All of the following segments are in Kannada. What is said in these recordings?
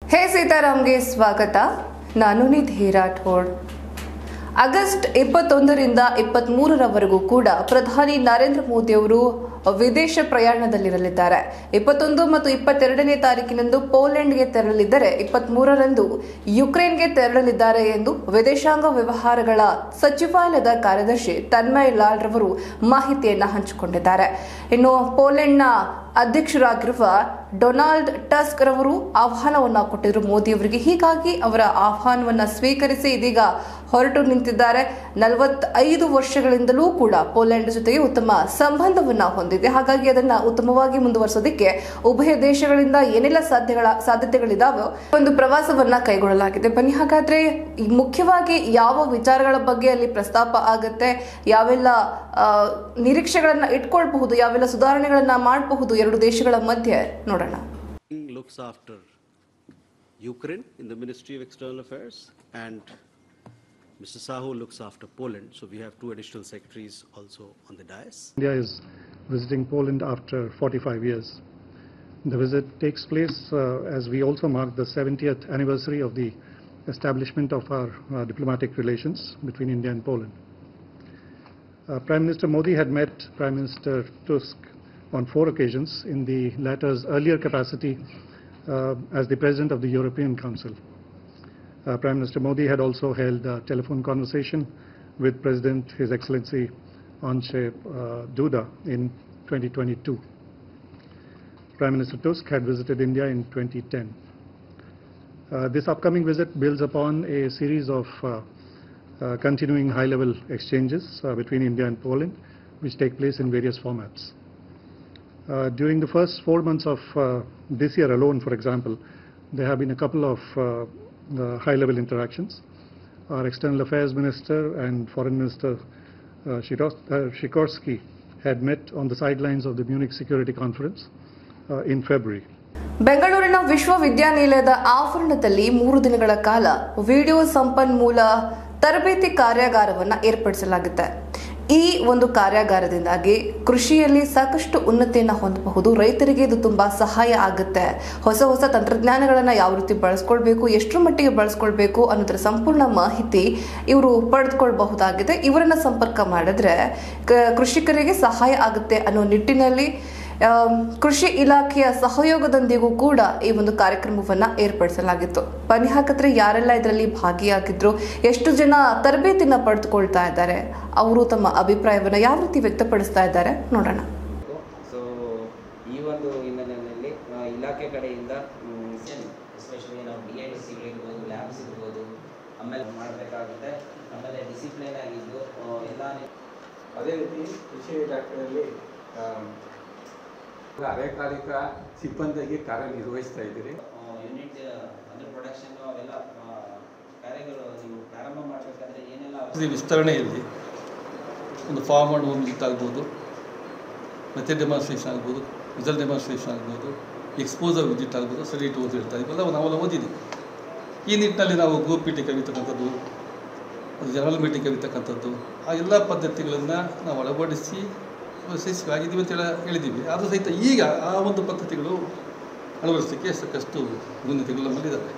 ಹೇ ಸೀತಾರಾಮ್ಗೆ ಸ್ವಾಗತ ನಾನು ನಿಧಿ ರಾಠೋಡ್ ಆಗಸ್ಟ್ ಇಪ್ಪತ್ತೊಂದರಿಂದ ಇಪ್ಪತ್ಮೂರರವರೆಗೂ ಕೂಡ ಪ್ರಧಾನಿ ನರೇಂದ್ರ ಮೋದಿ ಅವರು ವಿದೇಶ ಪ್ರಯಾಣದಲ್ಲಿರಲಿದ್ದಾರೆ ಇಪ್ಪತ್ತೊಂದು ಮತ್ತು ಇಪ್ಪತ್ತೆರಡನೇ ತಾರೀಕಿನಂದು ಪೋಲೆಂಡ್ಗೆ ತೆರಳಲಿದ್ದರೆ ಇಪ್ಪತ್ಮೂರರಂದು ಯುಕ್ರೇನ್ಗೆ ತೆರಳಲಿದ್ದಾರೆ ಎಂದು ವಿದೇಶಾಂಗ ವ್ಯವಹಾರಗಳ ಸಚಿವಾಲಯದ ಕಾರ್ಯದರ್ಶಿ ತನ್ಮಯ್ ಲಾಲ್ ರವರು ಮಾಹಿತಿಯನ್ನ ಹಂಚಿಕೊಂಡಿದ್ದಾರೆ ಇನ್ನು ಪೋಲೆಂಡ್ನ ಅಧ್ಯಕ್ಷರಾಗಿರುವ ಡೊನಾಲ್ಡ್ ಟಸ್ಕ್ ರವರು ಆಹ್ವಾನವನ್ನ ಕೊಟ್ಟಿದ್ರು ಮೋದಿ ಅವರಿಗೆ ಹೀಗಾಗಿ ಅವರ ಆಹ್ವಾನವನ್ನ ಸ್ವೀಕರಿಸಿ ಇದೀಗ ಹೊರಟು ನಿಂತಿದ್ದಾರೆ ನಲವತ್ತೈದು ವರ್ಷಗಳಿಂದಲೂ ಕೂಡ ಪೋಲೆಂಡ್ ಜೊತೆಗೆ ಉತ್ತಮ ಸಂಬಂಧವನ್ನ ಹೊಂದಿದೆ ಹಾಗಾಗಿ ಅದನ್ನ ಉತ್ತಮವಾಗಿ ಮುಂದುವರಿಸೋದಕ್ಕೆ ಉಭಯ ದೇಶಗಳಿಂದ ಏನೆಲ್ಲ ಸಾಧ್ಯಗಳ ಸಾಧ್ಯತೆಗಳಿದಾವೋ ಒಂದು ಪ್ರವಾಸವನ್ನ ಕೈಗೊಳ್ಳಲಾಗಿದೆ ಬನ್ನಿ ಹಾಗಾದ್ರೆ ಈ ಮುಖ್ಯವಾಗಿ ಯಾವ ವಿಚಾರಗಳ ಬಗ್ಗೆ ಅಲ್ಲಿ ಪ್ರಸ್ತಾಪ ಆಗುತ್ತೆ ಯಾವೆಲ್ಲ ಆ, ನಿರೀಕ್ಷೆಗಳನ್ನ ಇಟ್ಕೊಳ್ಬಹುದು ಯಾವೆಲ್ಲ ಸುಧಾರಣೆಗಳನ್ನ ಮಾಡಬಹುದು ಎರಡು ದೇಶಗಳ ಮಧ್ಯೆ ನೋಡೋಣ looks after Ukraine in the Ministry of External Affairs, and Mr. Sahu looks after Poland. So we have two additional secretaries also on the dais. India is visiting Poland after 45 years. The visit takes place uh, as we also mark the 70th anniversary of the establishment of our uh, diplomatic relations between India and Poland. Uh, Prime Minister Modi had met Prime Minister Tusk on four occasions in the latter's earlier capacity uh, as the President of the European Council. Uh, Prime Minister Modi had also held a telephone conversation with President His Excellency Andrzej uh, Duda in 2022. Prime Minister Tusk had visited India in 2010. Uh, this upcoming visit builds upon a series of uh, uh, continuing high-level exchanges uh, between India and Poland, which take place in various formats. Uh, During the first four months of uh, this year alone, for example, there have been a couple of uh, uh, high-level interactions. Our External Affairs Minister and Foreign Minister uh, Shiros- uh, Sikorsky had met on the sidelines of the Munich Security Conference uh, in February. ಬೆಂಗಳೂರಿನ ವಿಶ್ವವಿದ್ಯಾನಿಲಯದ ಆವರಣದಲ್ಲಿ ಮೂರು ದಿನಗಳ ಕಾಲ ವಿಡಿಯೋ ಸಂಪನ್ಮೂಲ ತರಬೇತಿ ಕಾರ್ಯಾಗಾರವನ್ನು ಏರ್ಪಡಿಸಲಾಗಿದೆ ಈ ಒಂದು ಕಾರ್ಯಾಗಾರದಿಂದಾಗಿ ಕೃಷಿಯಲ್ಲಿ ಸಾಕಷ್ಟು ಉನ್ನತಿಯನ್ನು ಹೊಂದಬಹುದು ರೈತರಿಗೆ ಇದು ತುಂಬಾ ಸಹಾಯ ಆಗುತ್ತೆ ಹೊಸ ಹೊಸ ತಂತ್ರಜ್ಞಾನಗಳನ್ನು ಯಾವ ರೀತಿ ಬಳಸ್ಕೊಳ್ಬೇಕು ಎಷ್ಟರ ಮಟ್ಟಿಗೆ ಬಳಸ್ಕೊಳ್ಬೇಕು ಅನ್ನೋದರ ಸಂಪೂರ್ಣ ಮಾಹಿತಿ ಇವರು ಪಡೆದುಕೊಳ್ಬಹುದಾಗಿದೆ ಇವರನ್ನ ಸಂಪರ್ಕ ಮಾಡಿದ್ರೆ ಕ- ಕೃಷಿಕರಿಗೆ ಸಹಾಯ ಆಗುತ್ತೆ ಅನ್ನೋ ನಿಟ್ಟಿನಲ್ಲಿ ಆಮ್, ಕೃಷಿ ಇಲಾಖೆಯ ಸಹಯೋಗದೊಂದಿಗೂ ಕೂಡ ಈ ಒಂದು ಕಾರ್ಯಕ್ರಮವನ್ನ ಏರ್ಪಡಿಸಲಾಗಿತ್ತು ಬನ್ನಿ ಹಾಕಿದ್ರೆ ಯಾರೆಲ್ಲ ಇದರಲ್ಲಿ ಭಾಗಿಯಾಗಿದ್ರು ಎಷ್ಟು ಜನ ತರಬೇತಿನ ಪಡೆದುಕೊಳ್ತಾ ಇದ್ದಾರೆ ಅವರು ತಮ್ಮ ಅಭಿಪ್ರಾಯವನ್ನ ಯಾವ ರೀತಿ ವ್ಯಕ್ತಪಡಿಸ್ತಾ ಇದ್ದಾರೆ ನೋಡೋಣ ಸೊ ಈ ಒಂದು ಹಿನ್ನೆಲೆಯಲ್ಲಿ ಆ, ಇಲಾಖೆ ಕಡೆಯಿಂದ ಎಸ್ಪೆಷಲಿ ನಾವು ಡಿ ಐ ಡಿ ಸಿಗಳಿರ್ಬೋದು ಲ್ಯಾಬ್ಸ್ ಇರ್ಬೋದು ಆಮೇಲೆ ಮಾಡಬೇಕಾಗುತ್ತೆ ಆಮೇಲೆ ಡಿಸಿಪ್ಲಿನ್ ಆಗಿದ್ದು ಆ, ಎಲ್ಲ ಅದೇ ರೀತಿ ಕೃಷಿ ಇಲಾಖೆಯಲ್ಲಿ ಆಮ್, ಅರೆಕಾಲಿಕ ಸಿಬ್ಬಂದಿಗೆ ಕಾರ್ಯನಿರ್ವಹಿಸ್ತಾ ಇದ್ದೀರಿ ಯೂನಿಟ್ ಅಂದರೆ ಪ್ರೊಡಕ್ಷನ್ ಅವೆಲ್ಲ ಆ, ಕಾರ್ಯಗಳು ನೀವು ಪ್ರಾರಂಭ ಮಾಡಬೇಕಾದ್ರೆ ಏನೆಲ್ಲ ಔಷಧಿ ವಿಸ್ತರಣೆಯಲ್ಲಿ ಒಂದು ಫಾರ್ಮ್ ಮಾಡಿ ಒಂದು ಲಿಸ್ಟ್ ಆಗ್ಬೋದು ಮೆಥಡ್ ಡೆಮಾನ್ಸ್ಟ್ರೇಷನ್ ಆಗ್ಬೋದು ರಿಸಲ್ಟ್ ಡೆಮಾನ್ಸ್ಟ್ರೇಷನ್ ಆಗ್ಬೋದು ಎಕ್ಸ್ಪೋಸರ್ ವಿಸಿಟ್ ಆಗ್ಬೋದು ಸ್ಟಡಿ ಟೂರ್ಸ್ ಇರ್ತಾರೆ ಇವೆಲ್ಲ ನಾವೆಲ್ಲ ಓದಿದ್ದೀವಿ ಈ ನಿಟ್ಟಿನಲ್ಲಿ ನಾವು ಗ್ರೂಪ್ ಮೀಟಿಂಗ್ ಕವಿತಕ್ಕಂಥದ್ದು ಜನರಲ್ ಮೀಟಿಂಗ್ ಕವಿತಕ್ಕಂಥದ್ದು ಆ ಎಲ್ಲ ಪದ್ಧತಿಗಳನ್ನು ನಾವು ಅಳವಡಿಸಿ ಯಶಸ್ವಿಯಾಗಿದ್ದೀವಿ ಅಂತ ಹೇಳ ಹೇಳಿದ್ದೀವಿ ಆದರೂ ಸಹಿತ ಈಗ ಆ ಒಂದು ಪದ್ಧತಿಗಳು ಅಳವಡಿಸಲಿಕ್ಕೆ ಸಾಕಷ್ಟು ನ್ಯೂನತೆಗಳು ನಮ್ಮಲ್ಲಿದ್ದಾವೆ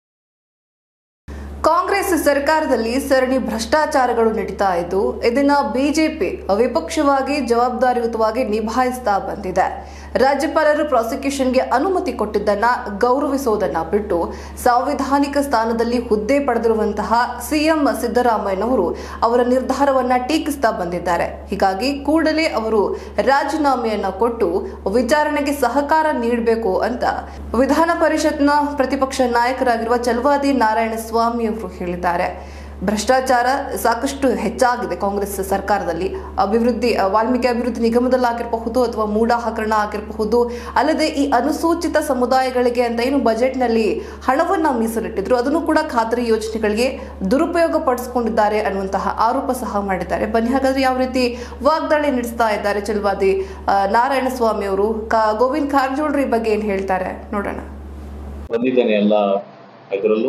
ಕಾಂಗ್ರೆಸ್ ಸರ್ಕಾರದಲ್ಲಿ ಸರಣಿ ಭ್ರಷ್ಟಾಚಾರಗಳು ನಡೀತಾ ಇದ್ದು ಇದನ್ನ ಬಿಜೆಪಿ ವಿಪಕ್ಷವಾಗಿ ಜವಾಬ್ದಾರಿಯುತವಾಗಿ ನಿಭಾಯಿಸ್ತಾ ಬಂದಿದೆ ರಾಜ್ಯಪಾಲರು ಪ್ರಾಸಿಕ್ಯೂಷನ್ಗೆ ಅನುಮತಿ ಕೊಟ್ಟಿದ್ದನ್ನ ಗೌರವಿಸುವುದನ್ನ ಬಿಟ್ಟು ಸಾಂವಿಧಾನಿಕ ಸ್ಥಾನದಲ್ಲಿ ಹುದ್ದೆ ಪಡೆದಿರುವಂತಹ ಸಿಎಂ ಸಿದ್ದರಾಮಯ್ಯನವರು ಅವರ ನಿರ್ಧಾರವನ್ನ ಟೀಕಿಸ್ತಾ ಬಂದಿದ್ದಾರೆ ಹೀಗಾಗಿ ಕೂಡಲೇ ಅವರು ರಾಜೀನಾಮೆಯನ್ನ ಕೊಟ್ಟು ವಿಚಾರಣೆಗೆ ಸಹಕಾರ ನೀಡಬೇಕು ಅಂತ ವಿಧಾನ ಪರಿಷತ್ನ ಪ್ರತಿಪಕ್ಷ ನಾಯಕರಾಗಿರುವ ಚಲವಾದಿ ನಾರಾಯಣ ಸ್ವಾಮಿ ಅವರು ಹೇಳಿದ್ದಾರೆ ಭ್ರಷ್ಟಾಚಾರ ಸಾಕಷ್ಟು ಹೆಚ್ಚಾಗಿದೆ ಕಾಂಗ್ರೆಸ್ ಸರ್ಕಾರದಲ್ಲಿ ಅಭಿವೃದ್ಧಿ ವಾಲ್ಮೀಕಿ ಅಭಿವೃದ್ಧಿ ನಿಗಮದಲ್ಲಾಗಿರಬಹುದು ಅಥವಾ ಮೂಢ ಹಗರಣ ಆಗಿರಬಹುದು ಅಲ್ಲದೆ ಈ ಅನುಸೂಚಿತ ಸಮುದಾಯಗಳಿಗೆ ಅಂತ ಏನು ಬಜೆಟ್ನಲ್ಲಿ ಹಣವನ್ನ ಮೀಸಲಿಟ್ಟಿದ್ರು ಅದನ್ನು ಕೂಡ ಖಾತರಿ ಯೋಜನೆಗಳಿಗೆ ದುರುಪಯೋಗ ಪಡಿಸಿಕೊಂಡಿದ್ದಾರೆ ಅನ್ನುವಂತಹ ಆರೋಪ ಸಹ ಮಾಡಿದ್ದಾರೆ ಬನ್ನಿ ಹಾಗಾದ್ರೆ ಯಾವ ರೀತಿ ವಾಗ್ದಾಳಿ ನಡೆಸ್ತಾ ಇದ್ದಾರೆ ಚಲವಾದಿ ಆ, ನಾರಾಯಣ ಸ್ವಾಮಿ ಅವರು ಕಾ ಗೋವಿಂದ್ ಕಾರಜೋಳ್ರ ಈ ಬಗ್ಗೆ ಏನ್ ಹೇಳ್ತಾರೆ ನೋಡೋಣ ಬಂದಿದ್ದೇನೆ ಎಲ್ಲ ಇದರಲ್ಲೂ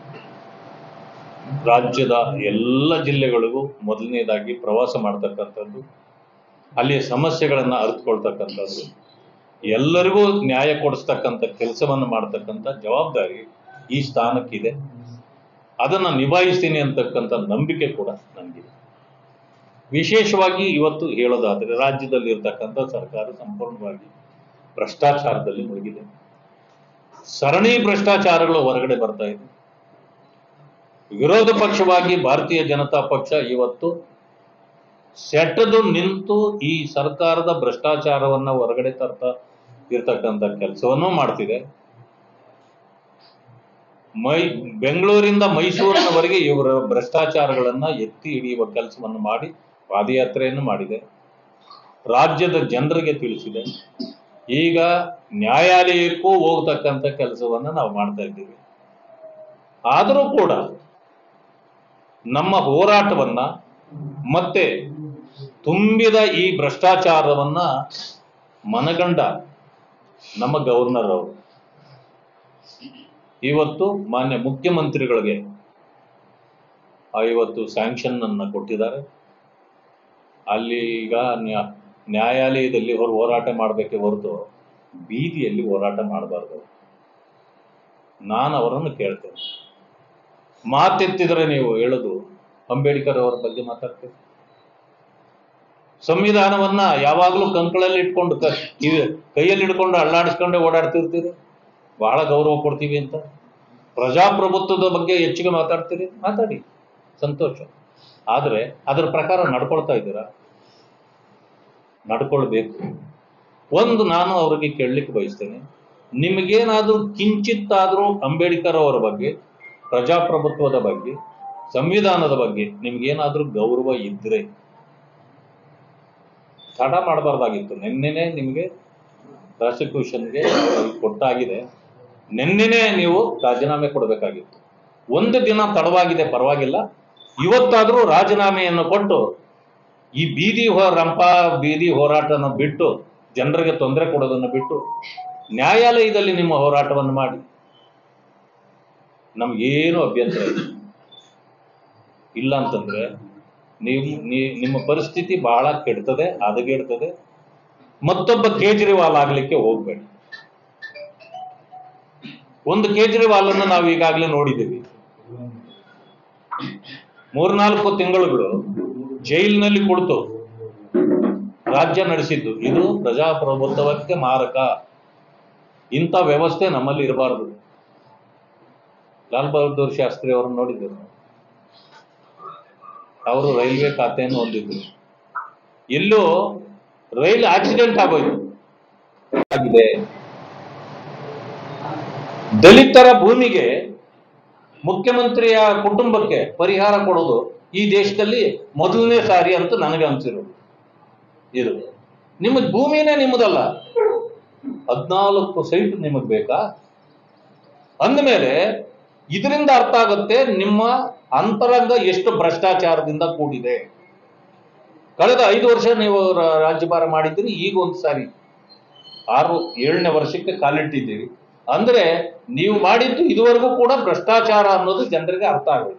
ರಾಜ್ಯದ ಎಲ್ಲ ಜಿಲ್ಲೆಗಳಿಗೂ ಮೊದಲನೇದಾಗಿ ಪ್ರವಾಸ ಮಾಡ್ತಕ್ಕಂಥದ್ದು ಅಲ್ಲಿಯ ಸಮಸ್ಯೆಗಳನ್ನು ಅರಿತುಕೊಳ್ತಕ್ಕಂಥದ್ದು ಎಲ್ಲರಿಗೂ ನ್ಯಾಯ ಕೊಡಿಸ್ತಕ್ಕಂಥ ಕೆಲಸವನ್ನು ಮಾಡ್ತಕ್ಕಂಥ ಜವಾಬ್ದಾರಿ ಈ ಸ್ಥಾನಕ್ಕಿದೆ ಅದನ್ನು ನಿಭಾಯಿಸ್ತೀನಿ ಅಂತಕ್ಕಂಥ ನಂಬಿಕೆ ಕೂಡ ನನಗಿದೆ ವಿಶೇಷವಾಗಿ ಇವತ್ತು ಹೇಳೋದಾದರೆ ರಾಜ್ಯದಲ್ಲಿ ಇರ್ತಕ್ಕಂಥ ಸರ್ಕಾರ ಸಂಪೂರ್ಣವಾಗಿ ಭ್ರಷ್ಟಾಚಾರದಲ್ಲಿ ಮುಳುಗಿದೆ ಸರಣಿ ಭ್ರಷ್ಟಾಚಾರಗಳು ಹೊರಗಡೆ ಬರ್ತಾ ಇದೆ ವಿರೋಧ ಪಕ್ಷವಾಗಿ ಭಾರತೀಯ ಜನತಾ ಪಕ್ಷ ಇವತ್ತು ಸೆಟದು ನಿಂತು ಈ ಸರ್ಕಾರದ ಭ್ರಷ್ಟಾಚಾರವನ್ನ ಹೊರಗಡೆ ತರ್ತಾ ಇರ್ತಕ್ಕಂಥ ಕೆಲಸವನ್ನು ಮಾಡ್ತಿದೆ ಮೈ ಬೆಂಗಳೂರಿಂದ ಮೈಸೂರಿನವರೆಗೆ ಇವರ ಭ್ರಷ್ಟಾಚಾರಗಳನ್ನ ಎತ್ತಿ ಹಿಡಿಯುವ ಕೆಲಸವನ್ನು ಮಾಡಿ ಪಾದಯಾತ್ರೆಯನ್ನು ಮಾಡಿದೆ ರಾಜ್ಯದ ಜನರಿಗೆ ತಿಳಿಸಿದೆ ಈಗ ನ್ಯಾಯಾಲಯಕ್ಕೂ ಹೋಗ್ತಕ್ಕಂಥ ಕೆಲಸವನ್ನ ನಾವು ಮಾಡ್ತಾ ಇದ್ದೀವಿ ಆದರೂ ಕೂಡ ನಮ್ಮ ಹೋರಾಟವನ್ನ ಮತ್ತೆ ತುಂಬಿದ ಈ ಭ್ರಷ್ಟಾಚಾರವನ್ನ ಮನಗಂಡ ನಮ್ಮ ಗವರ್ನರ್ ಅವರು ಇವತ್ತು ಮಾನ್ಯ ಮುಖ್ಯಮಂತ್ರಿಗಳಿಗೆ ಆ ಇವತ್ತು ಸ್ಯಾಂಕ್ಷನ್ ಅನ್ನ ಕೊಟ್ಟಿದ್ದಾರೆ ಅಲ್ಲಿ ಈಗ ನ್ಯಾ- ನ್ಯಾಯಾಲಯದಲ್ಲಿ ಅವರು ಹೋರಾಟ ಮಾಡಬೇಕೆ ಹೊರತು ಬೀದಿಯಲ್ಲಿ ಹೋರಾಟ ಮಾಡಬಾರ್ದು ನಾನು ಅವರನ್ನು ಕೇಳ್ತೇನೆ ಮಾತೆತ್ತಿದ್ರೆ ನೀವು ಹೇಳೋದು ಅಂಬೇಡ್ಕರ್ ಅವರ ಬಗ್ಗೆ ಮಾತಾಡ್ತೀರಿ ಸಂವಿಧಾನವನ್ನ ಯಾವಾಗಲೂ ಕಂಕಳಲ್ಲಿ ಇಟ್ಕೊಂಡು ಕ- ಇವ್- ಕೈಯಲ್ಲಿ ಹಿಡ್ಕೊಂಡು ಅಳ್ಳಾಡಿಸ್ಕೊಂಡೇ ಓಡಾಡ್ತಿರ್ತೀರಿ ಬಹಳ ಗೌರವ ಕೊಡ್ತೀವಿ ಅಂತ ಪ್ರಜಾಪ್ರಭುತ್ವದ ಬಗ್ಗೆ ಹೆಚ್ಚಿಗೆ ಮಾತಾಡ್ತೀರಿ ಮಾತಾಡಿ ಸಂತೋಷ ಆದರೆ ಅದರ ಪ್ರಕಾರ ನಡ್ಕೊಳ್ತಾ ಇದ್ದೀರಾ ನಡ್ಕೊಳ್ಬೇಕು ಒಂದು ನಾನು ಅವರಿಗೆ ಕೇಳಲಿಕ್ಕೆ ಬಯಸ್ತೇನೆ ನಿಮಗೇನಾದರೂ ಕಿಂಚಿತ್ತಾದರೂ ಅಂಬೇಡ್ಕರ್ ಅವರ ಬಗ್ಗೆ ಪ್ರಜಾಪ್ರಭುತ್ವದ ಬಗ್ಗೆ ಸಂವಿಧಾನದ ಬಗ್ಗೆ ನಿಮ್ಗೇನಾದ್ರೂ ಗೌರವ ಇದ್ರೆ ತಡ ಮಾಡಬಾರ್ದಾಗಿತ್ತು ನಿನ್ನೆನೆ ನಿಮಗೆ ಪ್ರಾಸಿಕ್ಯೂಷನ್ಗೆ ಕೊಟ್ಟಾಗಿದೆ ನಿನ್ನೆನೆ ನೀವು ರಾಜೀನಾಮೆ ಕೊಡಬೇಕಾಗಿತ್ತು ಒಂದು ದಿನ ತಡವಾಗಿದೆ ಪರವಾಗಿಲ್ಲ ಇವತ್ತಾದರೂ ರಾಜೀನಾಮೆಯನ್ನು ಕೊಟ್ಟು ಈ ಬೀದಿ ಹೋ ರಂಪ ಬೀದಿ ಹೋರಾಟನ ಬಿಟ್ಟು ಜನರಿಗೆ ತೊಂದರೆ ಕೊಡೋದನ್ನು ಬಿಟ್ಟು ನ್ಯಾಯಾಲಯದಲ್ಲಿ ನಿಮ್ಮ ಹೋರಾಟವನ್ನು ಮಾಡಿ ನಮಗೇನು ಅಭ್ಯಂತರ ಇಲ್ಲ ಇಲ್ಲ ಅಂತಂದ್ರೆ ನೀವು ನೀ- ನಿಮ್ಮ ಪರಿಸ್ಥಿತಿ ಬಹಳ ಕೆಡ್ತದೆ ಹದಗೆಡ್ತದೆ ಮತ್ತೊಬ್ಬ ಕೇಜ್ರಿವಾಲ್ ಆಗ್ಲಿಕ್ಕೆ ಹೋಗ್ಬೇಡಿ ಒಂದು ಕೇಜ್ರಿವಾಲ್ ಅನ್ನು ನಾವು ಈಗಾಗಲೇ ನೋಡಿದ್ದೀವಿ ಮೂರ್ನಾಲ್ಕು ತಿಂಗಳುಗಳು ಜೈಲಿನಲ್ಲಿ ಕುಳಿತು ರಾಜ್ಯ ನಡೆಸಿದ್ದು ಇದು ಪ್ರಜಾಪ್ರಭುತ್ವಕ್ಕೆ ಮಾರಕ ಇಂಥ ವ್ಯವಸ್ಥೆ ನಮ್ಮಲ್ಲಿ ಇರಬಾರದು ಲಾಲ್ ಬಹದ್ದೂರ್ ಶಾಸ್ತ್ರಿ ಅವರನ್ನು ನೋಡಿದ್ದರು ಅವರು ರೈಲ್ವೆ ಖಾತೆಯನ್ನು ಹೊಂದಿದ್ರು ಎಲ್ಲೋ ರೈಲ್ ಆಕ್ಸಿಡೆಂಟ್ ಆಗೋಯ್ತು ಆಗಿದೆ ದಲಿತರ ಭೂಮಿಗೆ ಮುಖ್ಯಮಂತ್ರಿಯ ಕುಟುಂಬಕ್ಕೆ ಪರಿಹಾರ ಕೊಡೋದು ಈ ದೇಶದಲ್ಲಿ ಮೊದಲನೇ ಸಾರಿ ಅಂತ ನನಗೆ ಅನ್ಸಿರೋದು ಇದು ನಿಮ್ಮ ಭೂಮಿನೇ ನಿಮ್ಮದಲ್ಲ ಹದ್ನಾಲ್ಕು ಸೈಟ್ ನಿಮಗೆ ಬೇಕಾ ಅಂದಮೇಲೆ ಇದರಿಂದ ಅರ್ಥ ಆಗುತ್ತೆ ನಿಮ್ಮ ಅಂತರಂಗ ಎಷ್ಟು ಭ್ರಷ್ಟಾಚಾರದಿಂದ ಕೂಡಿದೆ ಕಳೆದ ಐದು ವರ್ಷ ನೀವು ರ- ರಾಜ್ಯಭಾರ ಮಾಡಿದ್ದೀರಿ ಈಗ ಒಂದು ಸಾರಿ ಆರು ಏಳನೇ ವರ್ಷಕ್ಕೆ ಕಾಲಿಟ್ಟಿದ್ದೀರಿ ಅಂದ್ರೆ ನೀವು ಮಾಡಿದ್ದು ಇದುವರೆಗೂ ಕೂಡ ಭ್ರಷ್ಟಾಚಾರ ಅನ್ನೋದು ಜನರಿಗೆ ಅರ್ಥ ಆಗೋಯ್ತು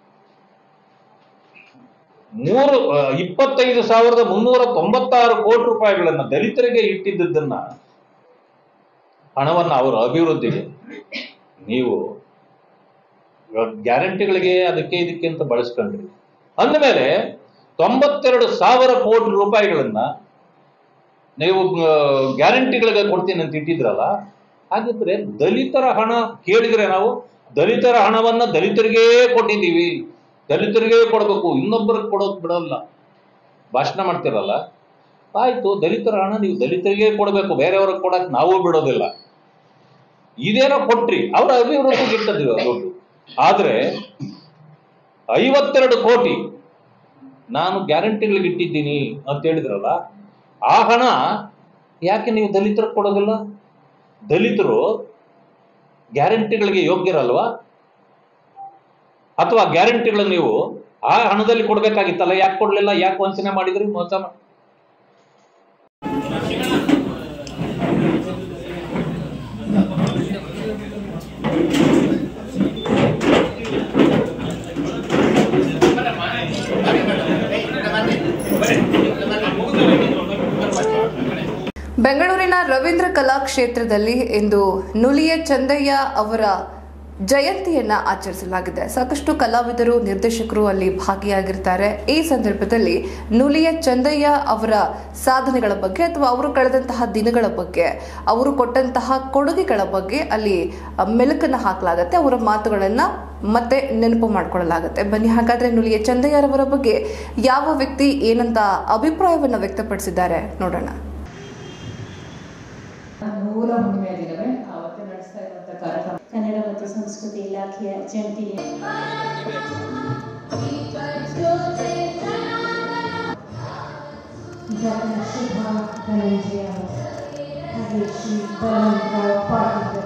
ಮೂರು ಆ, ಇಪ್ಪತ್ತೈದು ಸಾವಿರದ ಮುನ್ನೂರ ತೊಂಬತ್ತಾರು ಕೋಟಿ ರೂಪಾಯಿಗಳನ್ನ ದಲಿತರಿಗೆ ಇಟ್ಟಿದ್ದನ್ನ ಹಣವನ್ನ ಅವರ ಅಭಿವೃದ್ಧಿಗೆ ನೀವು ಗ್ಯಾರಂಟಿಗಳಿಗೆ ಅದಕ್ಕೆ ಇದಕ್ಕೆ ಅಂತ ಬಳಸ್ಕೊಂಡ್ರಿ ಅಂದಮೇಲೆ ತೊಂಬತ್ತೆರಡು ಸಾವಿರ ಕೋಟಿ ರೂಪಾಯಿಗಳನ್ನ ನೀವು ಗ್ಯಾರಂಟಿಗಳಿಗೆ ಕೊಡ್ತೀನಿ ಅಂತ ಇಟ್ಟಿದ್ರಲ್ಲ ಹಾಗಿದ್ರೆ ದಲಿತರ ಹಣ ಕೇಳಿದ್ರೆ ನಾವು ದಲಿತರ ಹಣವನ್ನ ದಲಿತರಿಗೇ ಕೊಟ್ಟಿದ್ದೀವಿ ದಲಿತರಿಗೇ ಕೊಡಬೇಕು ಇನ್ನೊಬ್ಬರಿಗೆ ಕೊಡೋದು ಬಿಡಲ್ಲ ಭಾಷಣ ಮಾಡ್ತಿರಲ್ಲ ಆಯ್ತು ದಲಿತರ ಹಣ ನೀವು ದಲಿತರಿಗೇ ಕೊಡಬೇಕು ಬೇರೆಯವ್ರಿಗೆ ಕೊಡಕ್ ನಾವು ಬಿಡೋದಿಲ್ಲ ಇದೇನೋ ಕೊಟ್ರಿ ಅವರ ಅಭಿವೃದ್ಧಿಗೆ ಇಟ್ಟದ್ದು ದುಡ್ಡು ಆದ್ರೆ ಐವತ್ತೆರಡು ಕೋಟಿ ನಾನು ಗ್ಯಾರಂಟಿಗಳಿಗೆ ಇಟ್ಟಿದ್ದೀನಿ ಅಂತ ಹೇಳಿದ್ರಲ್ಲ ಆ ಹಣ ಯಾಕೆ ನೀವು ದಲಿತರಿಗೆ ಕೊಡೋದಿಲ್ಲ ದಲಿತರು ಗ್ಯಾರಂಟಿಗಳಿಗೆ ಯೋಗ್ಯರಲ್ವಾ ಅಥವಾ ಗ್ಯಾರಂಟಿಗಳನ್ನು ನೀವು ಆ ಹಣದಲ್ಲಿ ಕೊಡ್ಬೇಕಾಗಿತ್ತಲ್ಲ ಯಾಕೆ ಕೊಡ್ಲಿಲ್ಲ ಯಾಕೆ ವಂಚನೆ ಮಾಡಿದ್ರಿ ಮೋಸ ಮಾ- ಬೆಂಗಳೂರಿನ ರವೀಂದ್ರ ಕಲಾ ಕ್ಷೇತ್ರದಲ್ಲಿ ಇಂದು ನುಲಿಯ ಚಂದಯ್ಯ ಅವರ ಜಯಂತಿಯನ್ನ ಆಚರಿಸಲಾಗಿದೆ ಸಾಕಷ್ಟು ಕಲಾವಿದರು ನಿರ್ದೇಶಕರು ಅಲ್ಲಿ ಭಾಗಿಯಾಗಿರ್ತಾರೆ ಈ ಸಂದರ್ಭದಲ್ಲಿ ನುಲಿಯ ಚಂದಯ್ಯ ಅವರ ಸಾಧನೆಗಳ ಬಗ್ಗೆ ಅಥವಾ ಅವರು ಕಳೆದಂತಹ ದಿನಗಳ ಬಗ್ಗೆ ಅವರು ಕೊಟ್ಟಂತಹ ಕೊಡುಗೆಗಳ ಬಗ್ಗೆ ಅಲ್ಲಿ ಆ, ಮೆಲುಕನ್ನ ಹಾಕಲಾಗತ್ತೆ ಅವರ ಮಾತುಗಳನ್ನ ಮತ್ತೆ ನೆನಪು ಮಾಡ್ಕೊಳ್ಳಲಾಗುತ್ತೆ ಬನ್ನಿ ಹಾಗಾದ್ರೆ ನುಲಿಯ ಚಂದಯ್ಯರವರ ಬಗ್ಗೆ ಯಾವ ವ್ಯಕ್ತಿ ಏನಂತ ಅಭಿಪ್ರಾಯವನ್ನ ವ್ಯಕ್ತಪಡಿಸಿದ್ದಾರೆ ನೋಡೋಣ ನೂರ ಹುಣ್ಣಿಮೆಯ ದಿನವೇ ಆವತ್ತು ನಡೆಸ್ತಾ ಇರುವಂತ ಕಾರ್ಯಕ್ರಮ ಕನ್ನಡ ಮತ್ತು ಸಂಸ್ಕೃತಿ ಇಲಾಖೆಯ ಜಂಟಿ ಡಾಕ್ಟರ್ ಶುಭಾ ಧನಂಜಯ ಹಾಗೆ ಶ್ರೀ ಬಲವಂತರಾವ್ ಪಾಟೀಲ್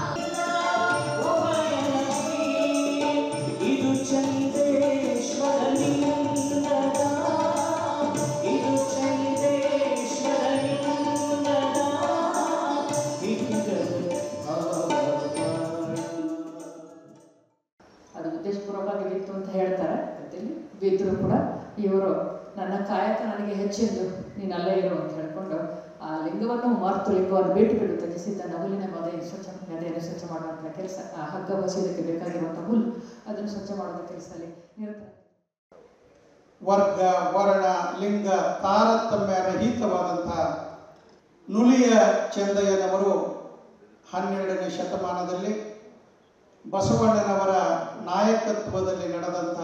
ಅದು ಉದ್ದೇಶಪೂರ್ವಕವಾಗಿ ಬಿತ್ತು ಅಂತ ಹೇಳ್ತಾರೆ ಕಥೆಯಲ್ಲಿ ಬಿದ್ದರೂ ಕೂಡ ಇವರು ನನ್ನ ಕಾಯಕ ನನಗೆ ಹೆಚ್ಚೆಂದು ನೀನು ಅಲ್ಲೇ ಇರು ಅಂತ ಹೇಳ್ಕೊಂಡು ಆ ಲಿಂಗವನ್ನು ಮರೆತು ಲಿಂಗವನ್ನು ಭೇಟಿ ಬಿಡು ತ್ಯಜಿಸಿದ್ದ ನಹುಲಿನ ಮದೆಯನ್ನು ಸ್ವಚ್ಛ ನದಿಯನ್ನು ಸ್ವಚ್ಛ ಮಾಡುವಂಥ ಕೆಲಸ ಆ ಹಗ್ಗ ಬಸಿಯೋದಕ್ಕೆ ಬೇಕಾಗಿರುವಂಥ ಹುಲ್ಲು ಅದನ್ನು ಸ್ವಚ್ಛ ಮಾಡುವಂಥ ಕೆಲಸದಲ್ಲಿ ನಿರತ ವರ್ಗ ವರ್ಣ ಲಿಂಗ ತಾರತಮ್ಯ ರಹಿತವಾದಂತಹ ನುಲಿಯ ಚಂದಯ್ಯನವರು ಹನ್ನೆರಡನೇ ಶತಮಾನದಲ್ಲಿ ಬಸವಣ್ಣನವರ ನಾಯಕತ್ವದಲ್ಲಿ ನಡೆದಂಥ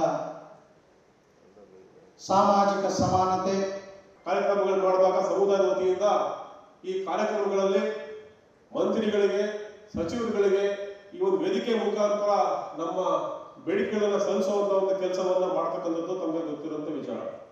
ಸಾಮಾಜಿಕ ಸಮಾನತೆ ಕಾರ್ಯಕ್ರಮಗಳು ಮಾಡುವಾಗ ಸಮುದಾಯದ ವತಿಯಿಂದ ಈ ಕಾರ್ಯಕ್ರಮಗಳಲ್ಲಿ ಮಂತ್ರಿಗಳಿಗೆ ಸಚಿವರುಗಳಿಗೆ ಈ ಒಂದು ವೇದಿಕೆ ಮುಖಾಂತರ ನಮ್ಮ ಬೇಡಿಕೆಗಳನ್ನು ಸಲ್ಲಿಸುವಂತ ಒಂದು ಕೆಲಸವನ್ನ ಮಾಡ್ತಕ್ಕಂಥದ್ದು ತಮಗೆ ಗೊತ್ತಿರುವಂತ ವಿಚಾರ